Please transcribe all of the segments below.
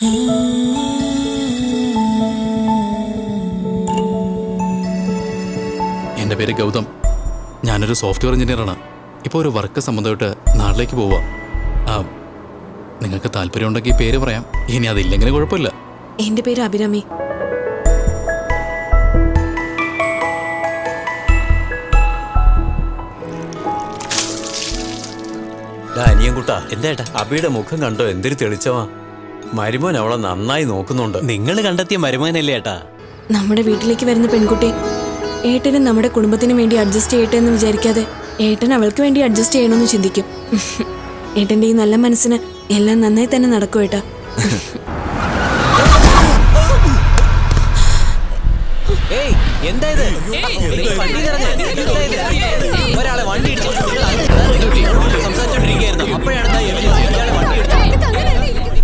എൻ്റെ പേര് ഗൗതം ഞാനൊരു സോഫ്റ്റ്വെയർ എഞ്ചിനീയറാണ് ഇപ്പോൾ ഒരു വർക്ക് സംബന്ധമായിട്ട് നാട്ടിലേക്ക് പോവുക ആ നിങ്ങൾക്ക് താല്പര്യമുണ്ടെങ്കിൽ പേര് പറയാം ഇനി അതില്ലെങ്കിൽ കുഴപ്പമില്ല എന്റെ പേര് അഭിരാമി അനിയൻകുട്ടാ എന്താ അബിയുടെ മുഖം കണ്ടോ എന്തൊരു തെളിച്ചമാ മരുമോൻ അവളെ നന്നായി നോക്കുന്നുണ്ട് നിങ്ങൾ കണ്ടെത്തിയ മരുമകനല്ലേ ഏട്ടാ നമ്മുടെ വീട്ടിലേക്ക് വരുന്ന പെൺകുട്ടി ഏട്ടനും നമ്മുടെ കുടുംബത്തിന് വേണ്ടി അഡ്ജസ്റ്റ് ചെയ്യട്ടെ എന്ന് വിചാരിക്കാതെ ഏട്ടൻ അവൾക്ക് വേണ്ടി അഡ്ജസ്റ്റ് ചെയ്യണമെന്ന് ചിന്തിക്കും ഏട്ടന്റെ ഈ നല്ല മനസ്സിന് എല്ലാം നന്നായി തന്നെ നടക്കും ഏട്ടാ ഏയ് എന്താ ഇത് വണ്ടി ഒരാളെ വണ്ടി ഇടിച്ചു നിങ്ങൾ അങ്ങ് സംസാരിച്ചോണ്ടിരിക്കുകയായിരുന്നു അപ്പോഴാണ് ദാ എവന് ഇയാളെ വണ്ടി ഇടിച്ചത്.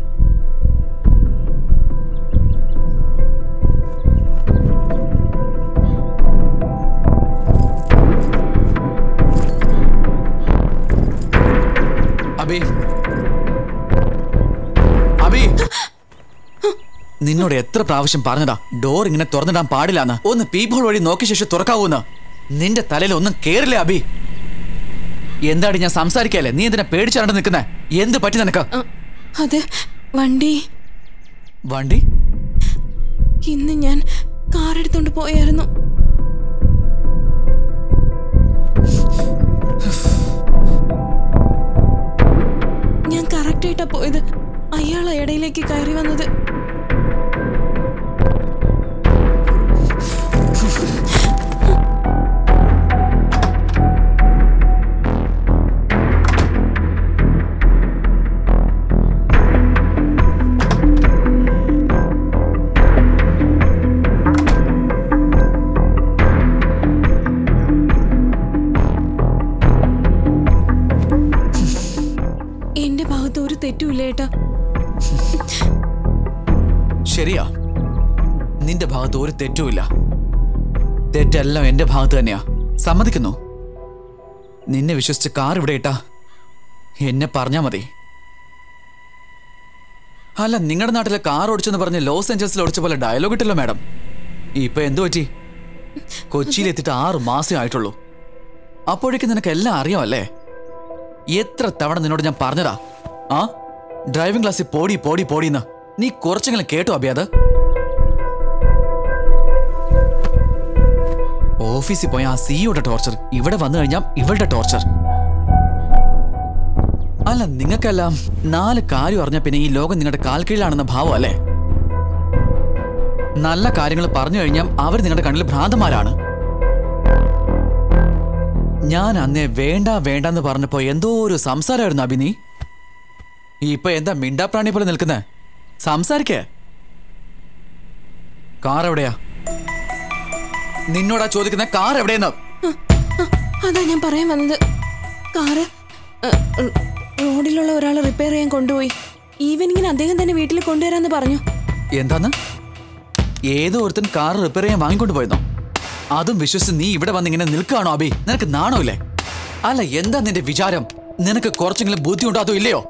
അബി അബി നിന്നോട് എത്ര പ്രാവശ്യം പറഞ്ഞതാ ഡോർ ഇങ്ങനെ തുറന്നിടാൻ പാടില്ലാന്ന് ഒന്ന് പീപ്പോൾ വഴി നോക്കിയ ശേഷം തുറക്കാവൂന്ന് നിന്റെ തലയിൽ ഒന്നും കേറില്ല അബി എന്താടി ഞാൻ സംസാരിക്കല്ലേ നീ എന്തിനാ പേടിച്ചാണ്ട് നിൽക്കുന്നേ എന്ത് പറ്റി നിനക്ക് ആ, അത് വണ്ടി വണ്ടി ഇന്ന് ഞാൻ കാർ എടുത്തോണ്ട് പോയായിരുന്നു ഞാൻ കറക്റ്റ് ആയിട്ടാ പോയത് അയാൾ ഇടയിലേക്ക് കയറി വന്നത് എന്റെ ഭാഗത്ത് ഒരു തെറ്റുമില്ല ഏട്ടാ ശരിയാ നിന്റെ ഭാഗത്ത് ഒരു തെറ്റുമില്ല തെറ്റെല്ലാം എന്റെ ഭാഗത്ത് തന്നെയാ സമ്മതിക്കുന്നു നിന്നെ വിശ്വസിച്ച് കാർ ഇവിടെ ഇട്ടാ എന്നെ പറഞ്ഞാ മതി അല്ല നിങ്ങളുടെ നാട്ടിലെ കാർ ഓടിച്ചെന്ന് പറഞ്ഞ് ലോസ് ഏഞ്ചൽസിൽ ഓടിച്ച പോലെ ഡയലോഗ് ഇട്ടല്ലോ മാഡം ഇപ്പൊ എന്തു പറ്റി കൊച്ചിയിൽ എത്തിയിട്ട് ആറ് മാസമേ ആയിട്ടുള്ളൂ അപ്പോഴേക്കും നിനക്ക് എല്ലാം അറിയാമല്ലേ എത്ര തവണ നിന്നോട് ഞാൻ പറഞ്ഞതാ ആ ഡ്രൈവിംഗ് ക്ലാസ്സിൽ പോടി പോടി പോടിന്ന് നീ കുറച്ചെങ്കിലും കേട്ടോ അബി അത് ഓഫീസിൽ പോയ ആ സിഇയുടെ ടോർച്ചർ ഇവിടെ വന്നു കഴിഞ്ഞാൽ ഇവളുടെ ടോർച്ചർ അല്ല നിങ്ങൾക്കെല്ലാം നാല് കാര്യം അറിഞ്ഞ പിന്നെ ഈ ലോകം നിങ്ങളുടെ കാൽ കീഴിലാണെന്ന ഭാവം അല്ലേ നല്ല കാര്യങ്ങൾ പറഞ്ഞു കഴിഞ്ഞാൽ അവർ നിങ്ങളുടെ കണ്ണിൽ ഭ്രാന്തന്മാരാണ് ഞാൻ അന്നേ വേണ്ട വേണ്ടെന്ന് പറഞ്ഞപ്പോ എന്തോ ഒരു സംസാരമായിരുന്നു അഭിനി ഇപ്പൊ എന്താ മിണ്ടാപ്രാണി പോലെ നിൽക്കുന്നേ സംസാരിക്കേ കാർ എവിടെയാ നിന്നോടാ ചോദിക്കുന്ന കാർ എവിടെയെന്ന് അതാ ഞാൻ പറയാൻ വന്നത് കാറ് ഏ, ഏ, റോഡിലുള്ള ഒരാൾ റിപ്പയർ ചെയ്യാൻ കൊണ്ടുപോയി ഈവനിങ്ങിന് അദ്ദേഹം തന്നെ വീട്ടിൽ കൊണ്ടുവരാന്ന് പറഞ്ഞു എന്താന്ന് ഏതോ ഒരുത്തൻ കാർ റിപ്പയർ ചെയ്യാൻ വാങ്ങിക്കൊണ്ട് പോയെന്നോ അതും വിശ്വസിച്ച് നീ ഇവിടെ വന്ന് ഇങ്ങനെ നിൽക്കുകയാണോ അബി നിനക്ക് നാണമില്ലേ അല്ല എന്താ നിന്റെ വിചാരം നിനക്ക് കുറച്ചെങ്കിലും ബുദ്ധി ഉണ്ടോ അതോ ഇല്ലയോ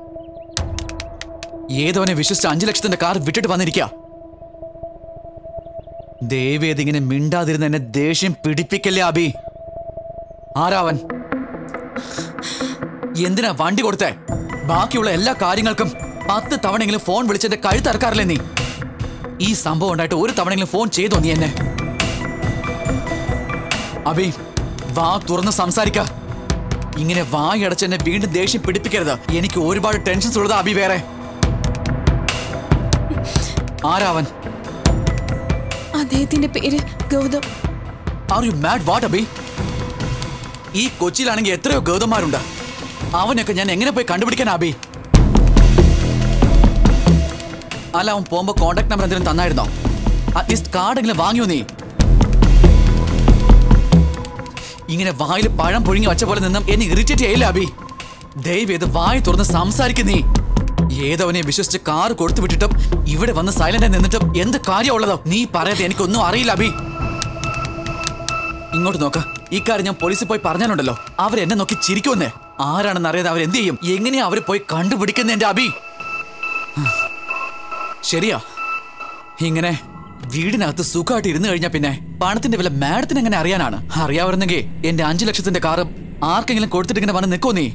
ഏതവനെ വിശ്വസിച്ച് അഞ്ചു ലക്ഷത്തിന്റെ കാർ വിട്ടിട്ട് വന്നിരിക്കുക ദേവേത് ഇങ്ങനെ മിണ്ടാതിരുന്ന എന്നെ ദേഷ്യം പിടിപ്പിക്കല്ലേ അബി ആരാവൻ എന്തിനാ വണ്ടി കൊടുത്തേ ബാക്കിയുള്ള എല്ലാ കാര്യങ്ങൾക്കും പത്ത് തവണയെങ്കിലും ഫോൺ വിളിച്ചെന്റെ കഴുത്തറക്കാറില്ലേ നീ ഈ സംഭവം ഉണ്ടായിട്ട് ഒരു തവണയെങ്കിലും ഫോൺ ചെയ്തോ നീ എന്നെ അബി വാ തുറന്ന് സംസാരിക്ക ഇങ്ങനെ വായടച്ച് എന്നെ വീണ്ടും ദേഷ്യം പിടിപ്പിക്കരുത് എനിക്ക് ഒരുപാട് ടെൻഷൻസ് ഉള്ളതാ അബി വേറെ ആരാവൻ അദ്ദേഹത്തിന്റെ പേര് Gautham are you mad what Abhi ഈ കൊച്ചിയിലാണെങ്കിൽ എത്രയോ ഗൗതന്മാരുണ്ട് അവനൊക്കെ ഞാൻ എങ്ങനെ പോയി കണ്ടുപിടിക്കാൻ അബി അല്ല അവൻ പോകുമ്പോ കോണ്ടാക്ട് നമ്പർ എന്തെങ്കിലും തന്നായിരുന്നോ അറ്റ്ലീസ്റ്റ് കാർഡെങ്കിലും വാങ്ങിയോ നീ ഇങ്ങനെ വായിൽ പഴം പുഴുങ്ങി വച്ച പോലെ നിന്നും എന്നെ ഇറിറ്റേറ്റ് ചെയ്യില്ല അബി ദയവ് ഇത് വായി തുറന്ന് സംസാരിക്കും നീ ഏതവനെ വിശ്വസിച്ച് കാർ കൊടുത്തു വിട്ടിട്ടും ഇവിടെ വന്ന് സൈലന്റ് നിന്നിട്ടും എന്ത് കാര്യമുള്ളതോ നീ പറയാതെ എനിക്കൊന്നും അറിയില്ല അബി ഇങ്ങോട്ട് നോക്ക ഈ കാര്യം ഞാൻ പോലീസിൽ പോയി പറഞ്ഞാലുണ്ടല്ലോ അവർ എന്നെ നോക്കി ചിരിക്കുമെന്നേ ആരാണെന്ന് അറിയാതെ അവർ എന്ത് ചെയ്യും എങ്ങനെയാ അവർ പോയി കണ്ടുപിടിക്കുന്ന എന്റെ അബി ശരിയാ ഇങ്ങനെ വീടിനകത്ത് സുഖമായിട്ട് ഇരുന്ന് കഴിഞ്ഞാൽ പിന്നെ പണത്തിന്റെ വില മാഡത്തിന് എങ്ങനെ അറിയാനാണ് അറിയാവുന്നെങ്കിൽ എന്റെ അഞ്ചു ലക്ഷത്തിന്റെ കാറ് ആർക്കെങ്കിലും കൊടുത്തിട്ട് ഇങ്ങനെ വന്ന് നിൽക്കോ നീ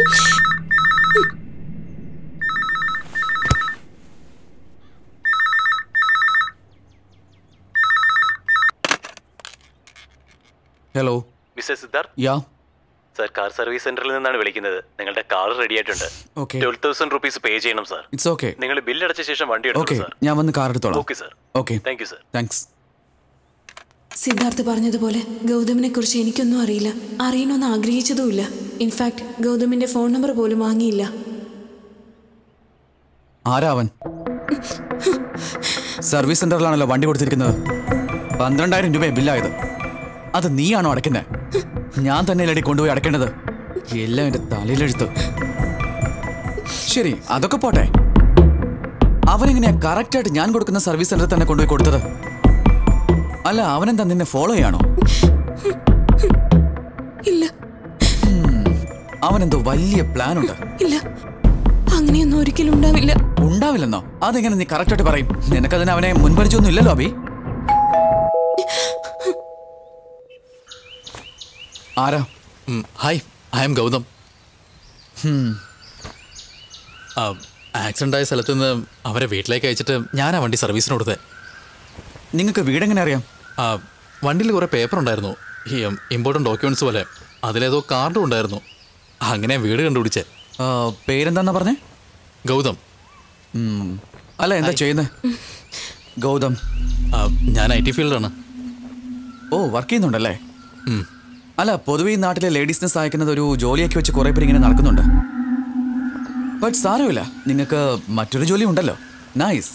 hello mister Siddharth ya sir car service സെന്ററിൽ നിന്നാണ് വിളിക്കുന്നത് നിങ്ങളുടെ കാർ റെഡി ആയിട്ടുണ്ട് Okay. Twelve thousand rupees pay ചെയ്യണം സർ ഇറ്റ്സ് ഓക്കെ നിങ്ങൾ ബില്ല് അടച്ച ശേഷം വണ്ടി ഓക്കെ എടുക്കും സർ ഞാൻ വന്ന് കാർ എടുത്തോളാം okay sir okay thank you sir thanks Siddharth പറഞ്ഞതുപോലെ ഗൗതമിനെ കുറിച്ച് എനിക്കൊന്നും അറിയില്ല അറിയണമെന്ന് ആഗ്രഹിച്ചതുമില്ല ഇൻഫാക്ട് ഗൗതമിന്റെ ഫോൺ നമ്പർ പോലും വാങ്ങിയില്ല ആരാ അവൻ സർവീസ് സെന്ററിലാണല്ലോ വണ്ടി കൊടുത്തിരിക്കുന്നത് പന്ത്രണ്ടായിരം രൂപ ബില്ലായത് അത് നീയാണോ അടയ്ക്കുന്നത് ഞാൻ തന്നെ അല്ലടി കൊണ്ടുപോയി അടയ്ക്കേണ്ടത് എല്ലാം എന്റെ തലയിലെഴുത്ത് ശരി അതൊക്കെ പോട്ടെ അവനെങ്ങനെയാ കറക്റ്റായിട്ട് ഞാൻ കൊടുക്കുന്ന സർവീസ് സെന്ററിൽ തന്നെ കൊണ്ടുപോയി കൊടുത്തത് അല്ല അവനെന്താ നിന്നെ ഫോളോ ചെയ്യാണോ ഇല്ല അവനെന്തോ വലിയ പ്ലാൻ ഉണ്ട് ഇല്ല അങ്ങനെയൊന്നും ഒരിക്കലും ഉണ്ടാവില്ല ഉണ്ടാവില്ലെന്നോ അതെങ്ങനെ നീ കറക്റ്റായിട്ട് പറയും നിനക്കതിന് അവനെ മുൻപരിചയൊന്നും ഇല്ലല്ലോ അബി ആരാ ഉം, hi I'm Gautham accident ആയ സ്ഥലത്ത് നിന്ന് അവരെ വീട്ടിലേക്ക് അയച്ചിട്ട് ഞാൻ ആ വണ്ടി സർവീസിന് കൊടുത്തത് നിങ്ങൾക്ക് വീടെങ്ങനെ അറിയാം ആ വണ്ടിയിൽ കുറേ പേപ്പർ ഉണ്ടായിരുന്നു ഈ ഇമ്പോർട്ടൻ്റ് ഡോക്യുമെൻറ്റ്സ് പോലെ അതിലേതോ കാർഡും ഉണ്ടായിരുന്നു അങ്ങനെ വീട് കണ്ടുപിടിച്ചേ ആ, പേരെന്താന്നാ പറഞ്ഞേ ഗൗതം ഉം. അല്ല എന്താ ചെയ്യുന്നത് ഗൗതം ആ, ഞാൻ ഐ ടി ഫീൽഡാണ് ഓ വർക്ക് ചെയ്യുന്നുണ്ടല്ലേ ഉം. അല്ല പൊതുവെ ഈ നാട്ടിലെ ലേഡീസിനെ സഹായിക്കുന്നത് ഒരു ജോലിയാക്കി വെച്ച് കുറേ പേര് ഇങ്ങനെ നടക്കുന്നുണ്ട് ബട്ട് സാരമില്ല നിങ്ങൾക്ക് മറ്റൊരു ജോലി ഉണ്ടല്ലോ നൈസ്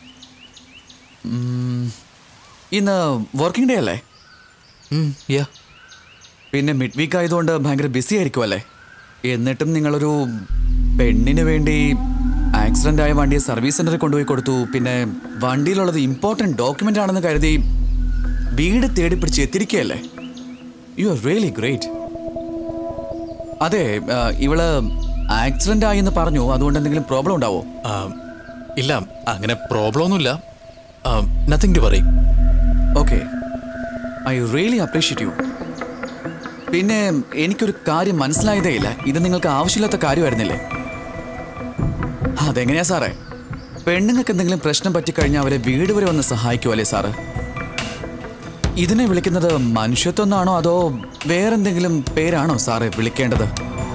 ഇന്ന് വർക്കിംഗ് ഡേ അല്ലേ ഉം, yeah. പിന്നെ മിഡ് വീക്ക് ആയതുകൊണ്ട് ഭയങ്കര ബിസി ആയിരിക്കും അല്ലേ എന്നിട്ടും നിങ്ങളൊരു പെണ്ണിന് വേണ്ടി ആക്സിഡന്റ് ആയ വണ്ടിയെ സർവീസ് സെന്ററിൽ കൊണ്ടുപോയി കൊടുത്തു പിന്നെ വണ്ടിയിലുള്ളത് ഇമ്പോർട്ടൻറ്റ് ഡോക്യുമെന്റ് ആണെന്ന് കരുതി വീട് തേടി പിടിച്ച് എത്തിരിക്കുകയല്ലേ യു ആർ റിയലി ഗ്രേറ്റ് അതെ ആ, ഇവള് ആക്സിഡന്റ് ആയി എന്ന് പറഞ്ഞു അതുകൊണ്ട് എന്തെങ്കിലും പ്രോബ്ലം ഉണ്ടാവോ ആ, ഇല്ല അങ്ങനെ പ്രോബ്ലം ഒന്നുമില്ല നത്തിങ് ടു പറയും okay I really appreciate you പിന്നെ എനിക്കൊരു കാര്യം മനസ്സിലായതേ ഇല്ല ഇത് നിങ്ങൾക്ക് ആവശ്യമില്ലാത്ത കാര്യമായിരുന്നില്ലേ അതെങ്ങനെയാ സാറേ പെണ്ണുങ്ങൾക്ക് എന്തെങ്കിലും പ്രശ്നം പറ്റിക്കഴിഞ്ഞാൽ അവരെ വീട് വരെ വന്ന് സഹായിക്കുമല്ലേ സാറ് ഇതിനെ വിളിക്കുന്നത് മനുഷ്യത്വന്നാണോ അതോ വേറെന്തെങ്കിലും പേരാണോ സാറേ വിളിക്കേണ്ടത്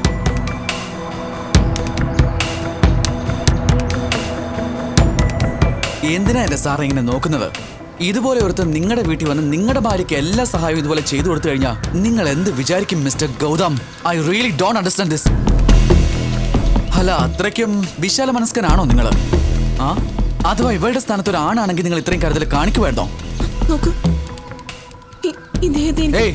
എന്തിനാ എന്റെ സാറേ ഇങ്ങനെ നോക്കുന്നത് ഇതുപോലെ ഒരുത്തൻ നിങ്ങളുടെ വീട്ടിൽ വന്ന് നിങ്ങളുടെ ഭാര്യയ്ക്ക് എല്ലാ സഹായവും ഇതുപോലെ ചെയ്തു കൊടുത്തു കഴിഞ്ഞാൽ നിങ്ങൾ എന്ത് വിചാരിക്കും mister Gautham I really don't understand this അല്ല അത്രയ്ക്കും വിശാല മനസ്കനാണോ നിങ്ങൾ ആ അഥവാ ഇവളുടെ സ്ഥാനത്ത് ഒരു ആണാണെങ്കിൽ നിങ്ങൾ ഇത്രയും കാര്യത്തിൽ കാണിക്കുമായിരുന്നോ നോക്കൂ ഇ- ഇദ്ദേഹത്തിന് ഏയ്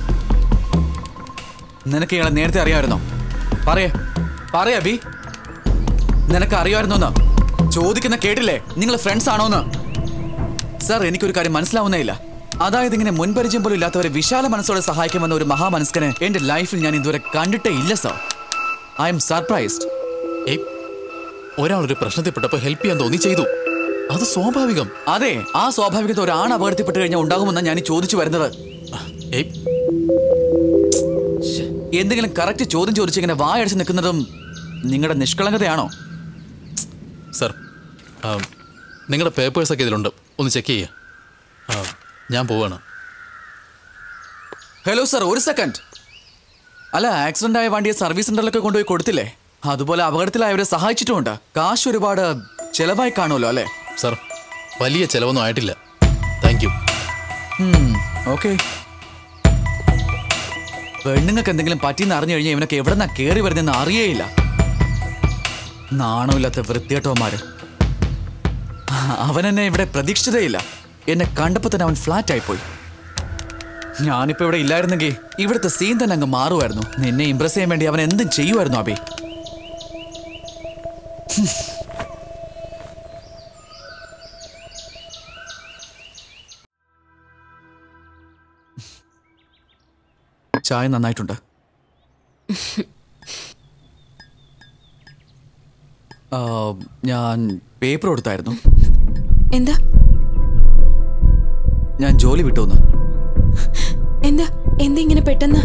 നിനക്ക് ഇയാളെ നേരത്തെ അറിയാമായിരുന്നോ പറയേ പറയാ ബി നിനക്ക് അറിയാമായിരുന്നോന്ന് ചോദിക്കുന്ന കേട്ടില്ലേ നിങ്ങൾ ഫ്രണ്ട്സ് ആണോന്ന് സാർ എനിക്കൊരു കാര്യം മനസ്സിലാവുന്നേ ഇല്ല അതായത് ഇങ്ങനെ മുൻപരിചയം പോലും ഇല്ലാത്തവരെ വിശാല മനസ്സോടെ സഹായിക്കുമെന്ന ഒരു മഹാമനസ്കനെ എന്റെ ലൈഫിൽ ഞാൻ ഇതുവരെ കണ്ടിട്ടേ ഇല്ല സാർ ഐ എം സർപ്രൈസ്ഡ് ഏയ് ഒരാളൊരു പ്രശ്നത്തിൽപ്പെട്ടപ്പോൾ ഹെൽപ്പ് ചെയ്യാൻ തോന്നി ചെയ്തു അത് സ്വാഭാവികം അതെ ആ സ്വാഭാവികത ഒരു ആണ് അപകടത്തിൽപ്പെട്ട് കഴിഞ്ഞാൽ ഉണ്ടാകുമെന്നാണ് ഞാൻ ഈ ചോദിച്ചു വരുന്നത് ഏയ് എന്തെങ്കിലും കറക്റ്റ് ചോദ്യം ചോദിച്ചിങ്ങനെ വായടിച്ച് നിൽക്കുന്നതും നിങ്ങളുടെ നിഷ്കളങ്കതയാണോ സർ ആ, നിങ്ങളുടെ പേപ്പേഴ്സൊക്കെ ഇതിലുണ്ട് ഒന്ന് ചെക്ക് ചെയ്യുക ആ, ഞാൻ പോവാണ് ഹലോ സർ ഒരു സെക്കൻഡ് അല്ല ആക്സിഡന്റ് ആയ വണ്ടിയെ സർവീസ് സെന്ററിലൊക്കെ കൊണ്ടുപോയി കൊടുത്തില്ലേ അതുപോലെ അപകടത്തിലായവരെ സഹായിച്ചിട്ടുമുണ്ട് കാശ് ഒരുപാട് ചെലവായി കാണുമല്ലോ അല്ലേ സർ വലിയ ചിലവൊന്നും ആയിട്ടില്ല താങ്ക് യു ഓക്കെ പെണ്ണുങ്ങൾക്ക് എന്തെങ്കിലും പറ്റിയെന്ന് അറിഞ്ഞു കഴിഞ്ഞാൽ ഇവനൊക്കെ എവിടെന്നാ കയറി വരുന്നതെന്ന് അറിയേയില്ല നാണമില്ലാത്ത വൃത്തികെട്ടവന്മാര് അവൻ എന്നെ ഇവിടെ പ്രതീക്ഷിച്ചതേയില്ല എന്നെ കണ്ടപ്പോൾ തന്നെ അവൻ ഫ്ലാറ്റ് ആയിപ്പോയി ഞാനിപ്പോ ഇവിടെ ഇല്ലായിരുന്നെങ്കിൽ ഇവിടുത്തെ സീൻ തന്നെ അങ്ങ് മാറുമായിരുന്നു നിന്നെ ഇംപ്രസ് ചെയ്യാൻ വേണ്ടി അവൻ എന്തും ചെയ്യുമായിരുന്നു അബി ചായ നന്നായിട്ടുണ്ട് ആ, ഞാൻ പേപ്പർ കൊടുത്തായിരുന്നു എന്താ ഞാൻ ജോലി വിട്ടുവന്ന് എന്താ എന്താ ഇങ്ങനെ പെട്ടെന്ന്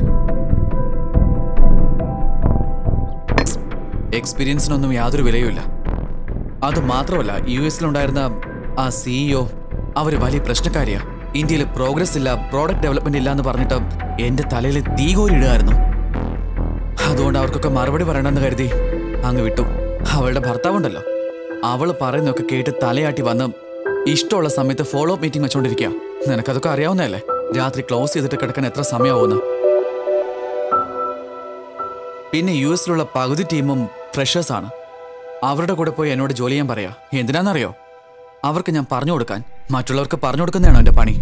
എക്സ്പീരിയൻസിനൊന്നും യാതൊരു വിലയുമില്ല അത് മാത്രമല്ല യു എസിലുണ്ടായിരുന്ന ആ സിഇഒ അവര് വലിയ പ്രശ്നക്കാരിയാ ഇന്ത്യയിൽ പ്രോഗ്രസ് ഇല്ല പ്രോഡക്റ്റ് ഡെവലപ്മെന്റ് ഇല്ല എന്ന് പറഞ്ഞിട്ട് എന്റെ തലയിൽ തീ കോരിയിടുകയായിരുന്നു അതുകൊണ്ട് അവർക്കൊക്കെ മറുപടി പറയണമെന്ന് കരുതി അങ്ങ് വിട്ടു അവളുടെ ഭർത്താവുണ്ടല്ലോ അവള് പറയുന്നൊക്കെ കേട്ട് തലയാട്ടി വന്ന് ഇഷ്ടമുള്ള സമയത്ത് ഫോളോ അപ്പ് മീറ്റിംഗ് വെച്ചോണ്ടിരിക്കുക നിനക്കതൊക്കെ അറിയാവുന്നതല്ലേ രാത്രി ക്ലോസ് ചെയ്തിട്ട് കിടക്കാൻ എത്ര സമയമാവുന്നു പിന്നെ യു എസിലുള്ള പകുതി ടീമും ഫ്രഷേഴ്സ് ആണ് അവരുടെ കൂടെ പോയി എന്നോട് ജോലി ചെയ്യാൻ പറയാ എന്തിനാണെന്നറിയോ അവർക്ക് ഞാൻ പറഞ്ഞു കൊടുക്കാൻ മറ്റുള്ളവർക്ക് പറഞ്ഞു കൊടുക്കുന്നതാണോ എൻ്റെ പണി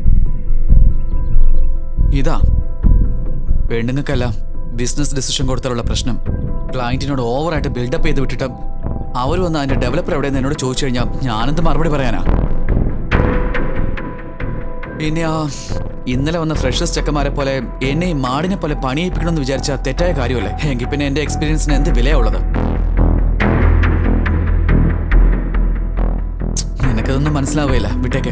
ഇതാ പെണ്ണുങ്ങൾക്കെല്ലാം ബിസിനസ് ഡിസിഷൻ കൊടുത്താലുള്ള പ്രശ്നം ക്ലയന്റിനോട് ഓവറായിട്ട് ബിൽഡപ്പ് ചെയ്ത് വിട്ടിട്ട് അവർ വന്ന് അതിന്റെ ഡെവലപ്പർ എവിടെയെന്ന് എന്നോട് ചോദിച്ചു കഴിഞ്ഞാൽ ഞാനെന്ത് മറുപടി പറയാനാ പിന്നെ ആ ഇന്നലെ വന്ന ഫ്രഷേഴ്സ് ചെക്കന്മാരെ പോലെ എന്നെ ഈ മാടിനെ പോലെ പണിയിപ്പിക്കണമെന്ന് വിചാരിച്ച തെറ്റായ കാര്യമല്ലേ എങ്കിൽ പിന്നെ എന്റെ എക്സ്പീരിയൻസിന് എന്ത് വിലയാ ഉള്ളത് നിനക്കതൊന്നും മനസ്സിലാവുകയില്ല വിട്ടേക്ക്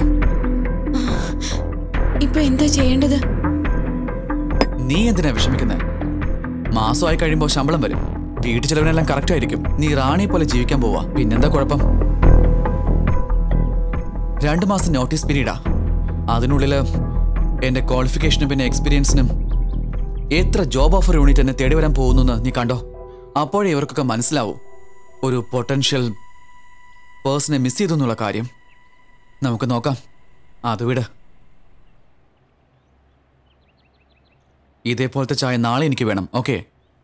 ഇപ്പൊ എന്താ ചെയ്യേണ്ടത് നീ എന്തിനാ വിഷമിക്കുന്നത് മാസമായി കഴിയുമ്പോൾ ശമ്പളം വരും വീട്ടു ചെലവിനെല്ലാം കറക്റ്റ് ആയിരിക്കും നീ റാണിയെ പോലെ ജീവിക്കാൻ പോവാ പിന്നെന്താ കുഴപ്പം രണ്ട് മാസം നോട്ടീസ് പീരീഡാ അതിനുള്ളിൽ എന്റെ ക്വാളിഫിക്കേഷനും പിന്നെ എക്സ്പീരിയൻസിനും എത്ര ജോബ് ഓഫർ യൂണിറ്റ് എന്നെ തേടി വരാൻ പോകുന്നു നീ കണ്ടോ അപ്പോഴേ ഇവർക്കൊക്കെ മനസ്സിലാവും ഒരു പൊട്ടൻഷ്യൽ പേഴ്സണെ മിസ് ചെയ്തു എന്നുള്ള കാര്യം നമുക്ക് നോക്കാം അത് വിട് ഇതേപോലത്തെ ചായ നാളെ എനിക്ക് വേണം ഓക്കെ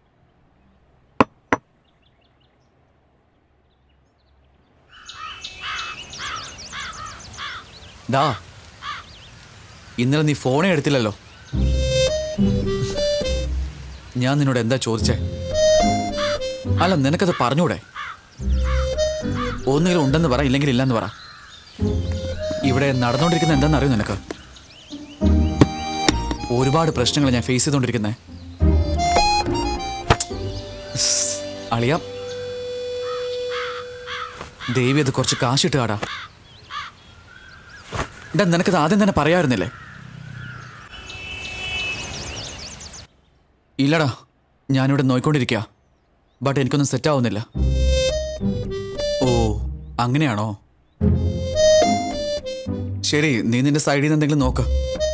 ദാ ഇന്നലെ നീ ഫോണേ എടുത്തില്ലല്ലോ ഞാൻ നിന്നോട് എന്താ ചോദിച്ചേ അല്ല നിനക്കത് പറഞ്ഞൂടെ ഒന്നുകിൽ ഉണ്ടെന്ന് പറ ഇല്ലെങ്കിൽ ഇല്ലെന്ന് പറ ഇവിടെ നടന്നുകൊണ്ടിരിക്കുന്ന എന്താണെന്ന് അറിയോ നിനക്ക് ഒരുപാട് പ്രശ്നങ്ങൾ ഞാൻ ഫേസ് ചെയ്തുകൊണ്ടിരിക്കുന്നത് അളിയ ദേവി അത് കുറച്ച് കാശിട്ട് കാടാ ഇതാ നിനക്കത് ആദ്യം തന്നെ പറയാറുന്നില്ലേ ഇല്ലടാ ഞാനിവിടെ നോയിക്കൊണ്ടിരിക്കുക ബട്ട് എനിക്കൊന്നും സെറ്റ് ആവുന്നില്ല ഓ അങ്ങനെയാണോ ശരി നീ നിന്റെ സൈഡിൽ നിന്ന് എന്തെങ്കിലും നോക്ക്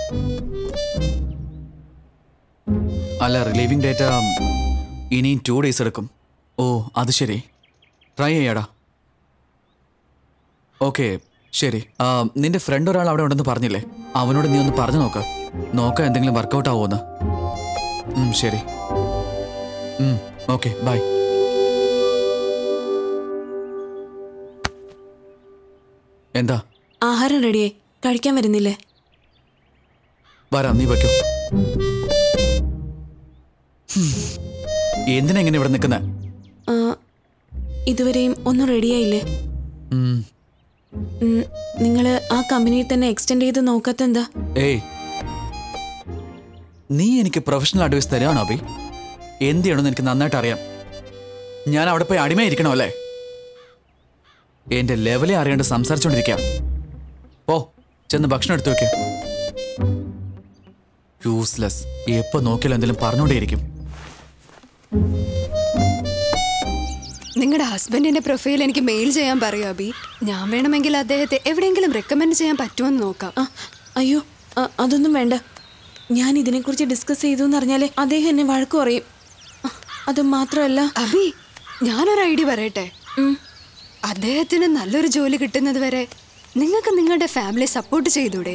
അല്ല റിലീവിംഗ് ഡേറ്റ ഇനിയും ടു ഡേയ്സ് എടുക്കും ഓ അത് ശരി ട്രൈ ചെയ്യാടാ ഓക്കെ ശരി ആ, നിന്റെ ഫ്രണ്ട് ഒരാൾ അവിടെ ഉണ്ടെന്ന് പറഞ്ഞില്ലേ അവനോട് നീ ഒന്ന് പറഞ്ഞു നോക്ക് നോക്കാം എന്തെങ്കിലും വർക്കൗട്ട് ആവുമെന്ന് ഉം, ശരി ഓക്കെ ബൈ എന്താ ആഹാരം റെഡിയായി കഴിക്കാൻ വരുന്നില്ലേ വരാം നീ വയ്ക്കോ എന്തിനാ ഇങ്ങനെ ഇവിടെ നിൽക്കുന്നത് ആ, ഇതുവരെയും ഒന്നും റെഡിയായില്ലേ നിങ്ങൾ ആ കമ്പനിയിൽ തന്നെ എക്സ്റ്റെൻഡ് ചെയ്ത് നോക്കാത്ത എന്താ ഏയ് നീ എനിക്ക് പ്രൊഫഷണൽ അഡ്വൈസ് തരാണോ അഭി എന്ത് ചെയ്യണമെന്ന് എനിക്ക് നന്നായിട്ട് അറിയാം ഞാൻ അവിടെ പോയി അടിമയായിരിക്കണോ അല്ലേ എന്റെ ലെവലെ അറിയാണ്ട് സംസാരിച്ചോണ്ടിരിക്കാം പോ ചെന്ന് ഭക്ഷണം എടുത്തു വെക്ക യൂസ്ലെസ് എപ്പോ നോക്കിയാലും എന്തെങ്കിലും പറഞ്ഞോണ്ടേയിരിക്കും നിങ്ങളുടെ ഹസ്ബൻഡിന്റെ പ്രൊഫൈൽ എനിക്ക് മെയിൽ ചെയ്യാൻ പറയൂ അബി ഞാൻ വേണമെങ്കിൽ അദ്ദേഹത്തെ എവിടെയെങ്കിലും റെക്കമെൻഡ് ചെയ്യാൻ പറ്റുമെന്ന് നോക്കാം ആ, അയ്യോ ആ, അതൊന്നും വേണ്ട ഞാൻ ഇതിനെക്കുറിച്ച് ഡിസ്കസ് ചെയ്തു എന്ന് അറിഞ്ഞാലേ അദ്ദേഹം എന്നെ വഴക്ക് പറയും ആ, അത് മാത്രമല്ല അബി ഞാനൊരു ഐഡിയ പറയട്ടെ ഉം, അദ്ദേഹത്തിന് നല്ലൊരു ജോലി കിട്ടുന്നത് വരെ നിങ്ങൾക്ക് നിങ്ങളുടെ ഫാമിലി സപ്പോർട്ട് ചെയ്തൂടെ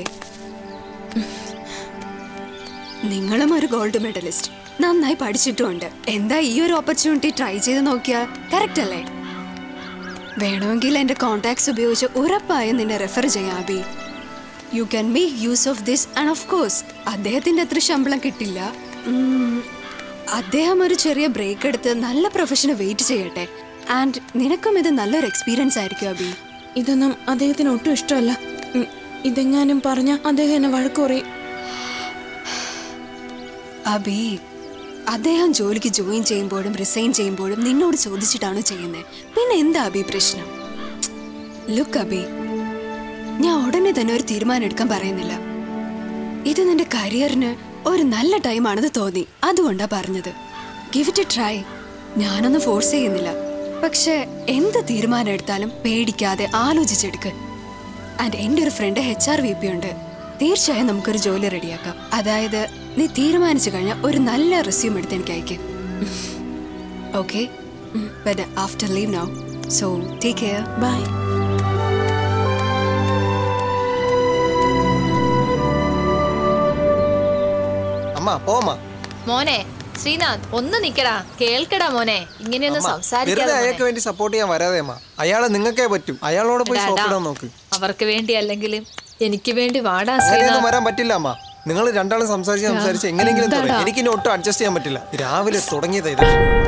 നിങ്ങളും ഒരു ഗോൾഡ് മെഡലിസ്റ്റ് നന്നായി പഠിച്ചിട്ടുമുണ്ട് എന്താ ഈ ഒരു ഓപ്പർച്യൂണിറ്റി ട്രൈ ചെയ്ത് നോക്കിയാൽ കറക്റ്റ് അല്ലേ വേണമെങ്കിൽ എൻ്റെ കോൺടാക്ട്സ് ഉപയോഗിച്ച് ഉറപ്പായും നിന്നെ റെഫർ ചെയ്യാം Abhi you can make use of this and of course അദ്ദേഹത്തിൻ്റെ അത്ര ശമ്പളം കിട്ടില്ല ഉം, അദ്ദേഹം ഒരു ചെറിയ ബ്രേക്ക് എടുത്ത് നല്ല പ്രൊഫഷന് വെയിറ്റ് ചെയ്യട്ടെ ആൻഡ് നിനക്കും ഇത് നല്ലൊരു എക്സ്പീരിയൻസ് ആയിരിക്കും അബി ഇതൊന്നും അദ്ദേഹത്തിന് ഒട്ടും ഇഷ്ടമല്ല ഉം, ഇതെങ്ങാനും പറഞ്ഞ അദ്ദേഹം എന്നെ വഴക്ക് പറയും അബി അദ്ദേഹം ജോലിക്ക് ജോയിൻ ചെയ്യുമ്പോഴും റിസൈൻ ചെയ്യുമ്പോഴും നിന്നോട് ചോദിച്ചിട്ടാണ് ചെയ്യുന്നത് പിന്നെ എന്താ അബി പ്രശ്നം ലുക്ക് അബി ഞാൻ ഉടനെ തന്നെ ഒരു തീരുമാനം എടുക്കാൻ പറയുന്നില്ല ഇത് നിന്റെ കരിയറിന് ഒരു നല്ല ടൈമാണെന്ന് തോന്നി അതുകൊണ്ടാ പറഞ്ഞത് ഗിവ് ഇറ്റ് എ ട്രൈ ഞാനൊന്നും ഫോഴ്സ് ചെയ്യുന്നില്ല പക്ഷെ എന്ത് തീരുമാനം എടുത്താലും പേടിക്കാതെ ആലോചിച്ചെടുക്ക് ആൻഡ് എൻ്റെ ഒരു friend H R V P ഉണ്ട് തീർച്ചയായും നമുക്കൊരു ജോലി റെഡിയാക്കാം അതായത് നീ തീരുമാനിച്ചു കഴിഞ്ഞാൽ ഒരു നല്ല റെസ്യൂം എടുത്ത് എനിക്ക് അയക്കും okay after leave now so take care bye അമ്മ പോമ്മ മോനെ ശ്രീനാഥ് ഒന്ന് നിക്കടാ കേൾക്കടാ മോനെ ഇങ്ങനെയൊന്നും വെറുതെ സംസാരിക്കാതെ അയാൾക്ക് മോനെ. വേണ്ടി സപ്പോർട്ട് ചെയ്യാൻ വരാതെ അമ്മ അയാളെ നിങ്ങൾക്കേ പറ്റും അയാളോട് പോയി എടാ, സോപ്പിടാൻ എടാ, നോക്ക് അവർക്ക് വേണ്ടി അല്ലെങ്കിലും എനിക്ക് വേണ്ടി വാടാ അങ്ങനെയൊന്നും ശ്രീനാഥ് വരാൻ പറ്റില്ല അമ്മ നിങ്ങൾ രണ്ടാളും സംസാരിച്ച് സംസാരിച്ച് എങ്ങനെയെങ്കിലും എന്താടാ? തുടങ്ങി. എനിക്കിനി ഒട്ടും അഡ്ജസ്റ്റ് ചെയ്യാൻ പറ്റില്ല രാവിലെ തുടങ്ങിയതാ ഇത്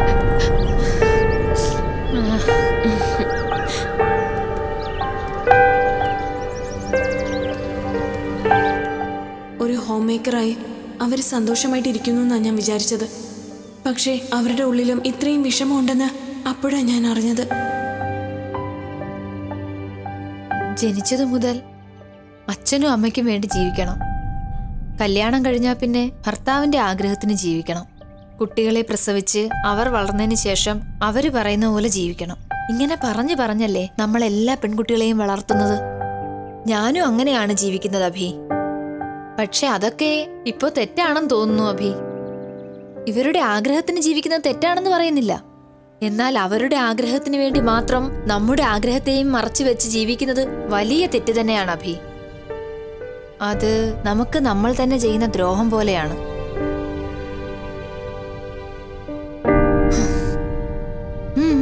ഒരു ഹോം മേക്കറായി അവർ സന്തോഷമായിട്ട് ഇരിക്കുന്നു എന്നാണ് ഞാൻ വിചാരിച്ചത് പക്ഷേ അവരുടെ ഉള്ളിലും ഇത്രയും വിഷമമുണ്ടെന്ന് അപ്പോഴാണ് ഞാൻ അറിഞ്ഞത് ജനിച്ചതു മുതൽ അച്ഛനും അമ്മയ്ക്കും വേണ്ടി ജീവിക്കണം കല്യാണം കഴിഞ്ഞാൽ പിന്നെ ഭർത്താവിന്റെ ആഗ്രഹത്തിന് ജീവിക്കണം കുട്ടികളെ പ്രസവിച്ച് അവർ വളർന്നതിന് ശേഷം അവര് പറയുന്ന പോലെ ജീവിക്കണം ഇങ്ങനെ പറഞ്ഞു പറഞ്ഞല്ലേ നമ്മൾ എല്ലാ പെൺകുട്ടികളെയും വളർത്തുന്നത് ഞാനും അങ്ങനെയാണ് ജീവിക്കുന്നത് അഭി പക്ഷെ അതൊക്കെ ഇപ്പോ തെറ്റാണെന്ന് തോന്നുന്നു അഭി ഇവരുടെ ആഗ്രഹത്തിന് ജീവിക്കുന്നത് തെറ്റാണെന്ന് പറയുന്നില്ല എന്നാൽ അവരുടെ ആഗ്രഹത്തിന് വേണ്ടി മാത്രം നമ്മുടെ ആഗ്രഹത്തെയും മറച്ചു വെച്ച് ജീവിക്കുന്നത് വലിയ തെറ്റ് തന്നെയാണ് അഭി അത് നമുക്ക് നമ്മൾ തന്നെ ചെയ്യുന്ന ദ്രോഹം പോലെയാണ് ഉം,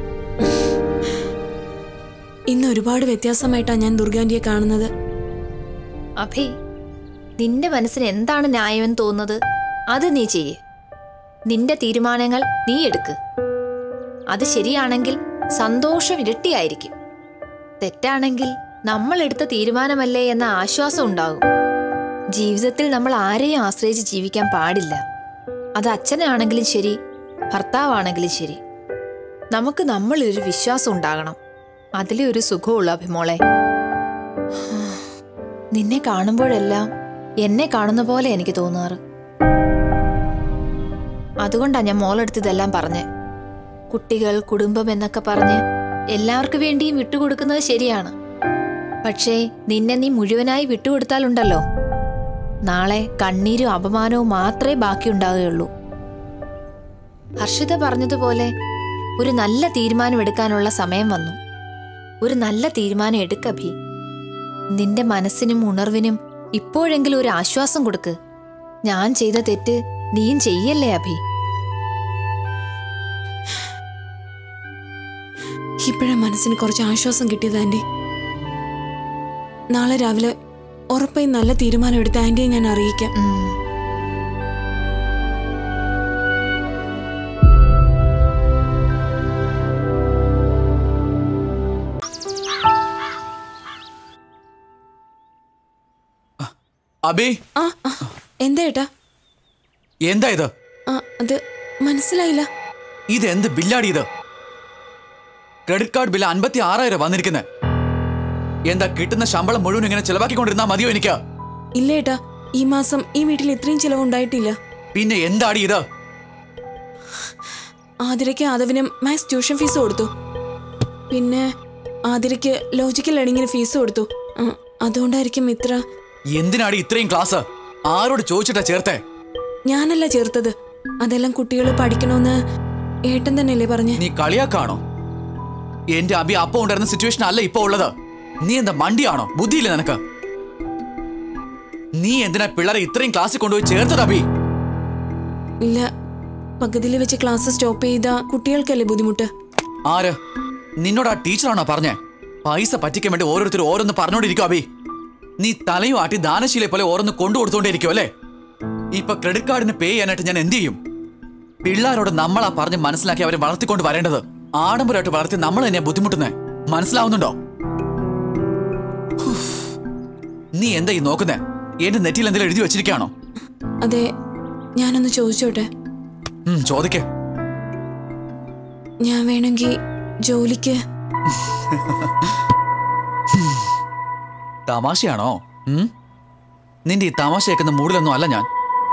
ഇന്ന് ഒരുപാട് വ്യത്യാസമായിട്ടാണ് ഞാൻ ദുർഗാന്റിയെ കാണുന്നത് അഭി നിന്റെ മനസ്സിന് എന്താണ് ന്യായമെന്ന് തോന്നുന്നത് അത് നീ ചെയ്യ് നിന്റെ തീരുമാനങ്ങൾ നീ എടുക്ക് അത് ശരിയാണെങ്കിൽ സന്തോഷം ഇരട്ടിയായിരിക്കും തെറ്റാണെങ്കിൽ നമ്മൾ എടുത്ത തീരുമാനമല്ലേ എന്ന ആശ്വാസം ഉണ്ടാകും ജീവിതത്തിൽ നമ്മൾ ആരെയും ആശ്രയിച്ച് ജീവിക്കാൻ പാടില്ല അത് അച്ഛനാണെങ്കിലും ശരി ഭർത്താവാണെങ്കിലും ശരി നമുക്ക് നമ്മളിലൊരു വിശ്വാസം ഉണ്ടാകണം അതിലെ ഒരു സുഖമുള്ള അഭിമോളെ നിന്നെ കാണുമ്പോഴെല്ലാം എന്നെ കാണുന്ന പോലെ എനിക്ക് തോന്നാറ് അതുകൊണ്ടാ ഞാൻ മോളെടുത്ത് ഇതെല്ലാം പറഞ്ഞേ കുട്ടികൾ കുടുംബം എന്നൊക്കെ പറഞ്ഞ് എല്ലാവർക്കു വേണ്ടിയും വിട്ടുകൊടുക്കുന്നത് ശരിയാണ് പക്ഷേ നിന്നെ നീ മുഴുവനായി വിട്ടുകൊടുത്താലുണ്ടല്ലോ നാളെ കണ്ണീരും അപമാനവും മാത്രമേ ബാക്കിയുണ്ടാവുകയുള്ളൂ ഹർഷിത പറഞ്ഞതുപോലെ ഒരു നല്ല തീരുമാനം എടുക്കാനുള്ള സമയം വന്നു ഒരു നല്ല തീരുമാനം എടുക്കഭി നിന്റെ മനസ്സിനും ഉണർവിനും ഇപ്പോഴെങ്കിലും ഒരു ആശ്വാസം കൊടുക്ക് ഞാൻ ചെയ്ത തെറ്റ് നീയും ചെയ്യല്ലേ അഭി ഇപ്പോഴാ മനസ്സിന് കുറച്ച് ആശ്വാസം കിട്ടിയത് ആൻറ്റി നാളെ രാവിലെ ഉറപ്പായും നല്ല തീരുമാനം എടുത്ത് ആൻറ്റിയെ ഞാൻ അറിയിക്കാം ഉം. അബി ആ ആ, എന്താ ഏട്ടാ എന്താ ഇത് ആ അത് മനസ്സിലായില്ല ഇത് എന്ത് ബില്ലാടി ഇത് ക്രെഡിറ്റ് കാർഡ് ബില്ല് അൻപത്തി ആറായിരം വന്നിരിക്കുന്നത് എന്താ കിട്ടുന്ന ശമ്പളം മുഴുവൻ ഇങ്ങനെ ചെലവാക്കിക്കൊണ്ടിരുന്നാ മതിയോ എനിക്ക് ഇല്ല ഏട്ടാ ഈ മാസം ഈ വീട്ടിൽ ഇത്രയും ചിലവുണ്ടായിട്ടില്ല പിന്നെ എന്താടി ഇത് ആതിരയ്ക്ക് ആദവിനും മാത്സ് ട്യൂഷൻ ഫീസ് കൊടുത്തു പിന്നെ ആതിരയ്ക്ക് ലോജിക്കൽ ലേണിങ്ങിന് ഫീസ് കൊടുത്തു ആ, അതുകൊണ്ടായിരിക്കും ഇത്ര എന്തിനാടി ഇത്രയും ക്ലാസ് ആരോട് ചോദിച്ചിട്ടാ ചേർത്തേ ഞാനല്ല ചേർത്തത് അതെല്ലാം കുട്ടികൾ പഠിക്കണമെന്ന് ഏട്ടൻ തന്നെയല്ലേ പറഞ്ഞേ നീ കളിയാക്കാണോ എന്റെ അബി അപ്പം ഉണ്ടായിരുന്ന സിറ്റുവേഷൻ അല്ല ഇപ്പൊ ഉള്ളത് നീ എന്താ മണ്ടിയാണോ ബുദ്ധിയില്ല നിനക്ക് നീ എന്തിനാ പിള്ളേരെ ഇത്രയും ക്ലാസ്സിൽ കൊണ്ടുപോയി ചേർത്തത് അബി ഇല്ല പകുതിയിൽ വെച്ച് ക്ലാസ് സ്റ്റോപ്പ് ചെയ്ത കുട്ടികൾക്കല്ലേ ബുദ്ധിമുട്ട് ആര് നിന്നോട് ആ ടീച്ചറാണോ പറഞ്ഞേ പൈസ പറ്റിക്കാൻ വേണ്ടി ഓരോരുത്തർ ഓരോന്ന് പറഞ്ഞോണ്ടിരിക്കും അബി നീ തലയും ആട്ടി ദാനശീലെ പോലെ ഓരോന്ന് കൊണ്ടു കൊടുത്തോണ്ടിരിക്കും അല്ലേ ഇപ്പൊ ക്രെഡിറ്റ് കാർഡിന് പേ ചെയ്യാനായിട്ട് ഞാൻ എന്ത് ചെയ്യും പിള്ളേരോട് നമ്മളാ പറഞ്ഞ് മനസ്സിലാക്കി അവരെ വളർത്തിക്കൊണ്ട് വരേണ്ടത് ആഡംബരമായിട്ട് വളർത്തി നമ്മൾ തന്നെയാ ബുദ്ധിമുട്ടുന്നേ മനസ്സിലാവുന്നുണ്ടോ ഹുഫ്. നീ എന്താ ഈ നോക്കുന്നേ എന്റെ നെറ്റിയിൽ എന്തെങ്കിലും എഴുതി വെച്ചിരിക്കുകയാണോ അതെ ഞാനൊന്ന് ചോദിച്ചോട്ടെ ഉം, ചോദിക്കേ ഞാൻ വേണമെങ്കിൽ ജോലിക്ക് തമാശയാണോ ഉം? നിന്റെ ഈ തമാശ കേൾക്കുന്ന മൂഡിലൊന്നും അല്ല ഞാൻ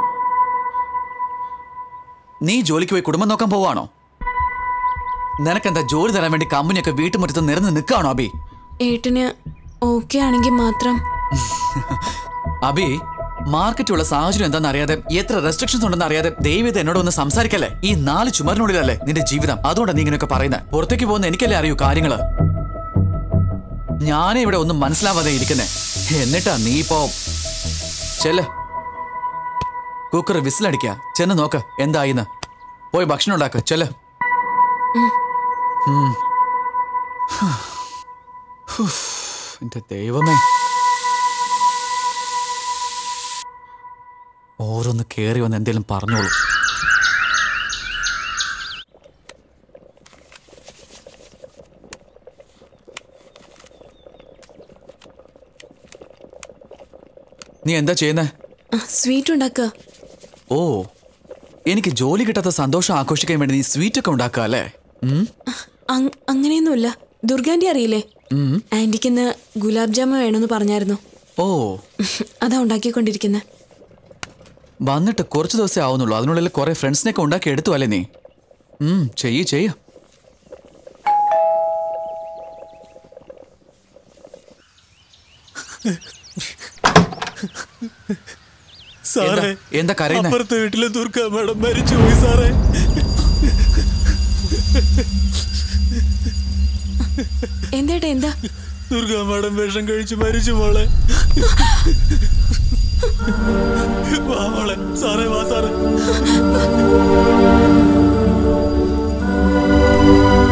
നീ ജോലിക്ക് പോയി കുടുംബം നോക്കാൻ പോവാണോ നിനക്കെന്താ ജോലി തരാൻ വേണ്ടി കമ്പനിയൊക്കെ വീട്ടുമുറ്റത്ത് നിറഞ്ഞു നിൽക്കാണോ അബി ഏട്ടന് ഓക്കെ ആണെങ്കിൽ മാത്രം അബി മാർക്കറ്റുള്ള സാഹചര്യം എന്താണെന്ന് അറിയാതെ എത്ര റെസ്ട്രിക്ഷൻസ് ഉണ്ടെന്ന് അറിയാതെ ദൈവത്തെ എന്നോട് ഒന്ന് സംസാരിക്കല്ലേ ഈ നാല് ചുമരിനുള്ളിലല്ലേ നിന്റെ ജീവിതം അതുകൊണ്ടാണ് നീ ഇങ്ങനെയൊക്കെ പറയുന്നത് പുറത്തേക്ക് പോകുന്ന എനിക്കല്ലേ അറിയൂ കാര്യങ്ങള് ഞാനേ ഇവിടെ ഒന്നും മനസ്സിലാവാതെ ഇരിക്കുന്നേ എന്നിട്ടാ നീ ഇപ്പോ ചെല്ല് കുക്കർ വിസിലടിക്ക ചെന്ന് നോക്ക് എന്തായിന്ന് പോയി ഭക്ഷണം ഉണ്ടാക്ക് ചെല്ല് ഉം. ഹുഫ്. എന്റെ ദൈവമേ ഓരോന്ന് കേറി വന്ന് എന്തേലും പറഞ്ഞോളൂ നീ എന്താ ചെയ്യുന്നേ ആ, സ്വീറ്റ് ഉണ്ടാക്കുക ഓ എനിക്ക് ജോലി കിട്ടാത്ത സന്തോഷം ആഘോഷിക്കാൻ വേണ്ടി നീ സ്വീറ്റ് ഒക്കെ ഉണ്ടാക്കുക അല്ലേ ഉം? അങ്- അങ്ങനെയൊന്നുമില്ല ദുർഗാന്റെ അറിയില്ലേ ഉം. ആന്റിക്ക് ഇന്ന് ഗുലാബ് ജാമ വേണമെന്ന് പറഞ്ഞായിരുന്നു ഓ അതാ ഉണ്ടാക്കിക്കൊണ്ടിരിക്കുന്നത് വന്നിട്ട് കുറച്ച് ദിവസമേ ആവുന്നുള്ളൂ അതിനുള്ളിൽ കുറെ ഫ്രണ്ട്സിനെയൊക്കെ ഉണ്ടാക്കി എടുത്തു അല്ലേ നീ ഉം ചെയ്യ് ചെയ്യ സാറേ എന്താ- എന്താ കരയുന്നെ? അപ്പുറത്തെ വീട്ടിലെ ദുർഗ മാഡം മരിച്ചുപോയി സാറേ എന്തേട്ടാ എന്താ ദുർഗ മാഡം വിഷം കഴിച്ച് മരിച്ചു മോളെ വാ മോളെ സാറേ വാ സാറേ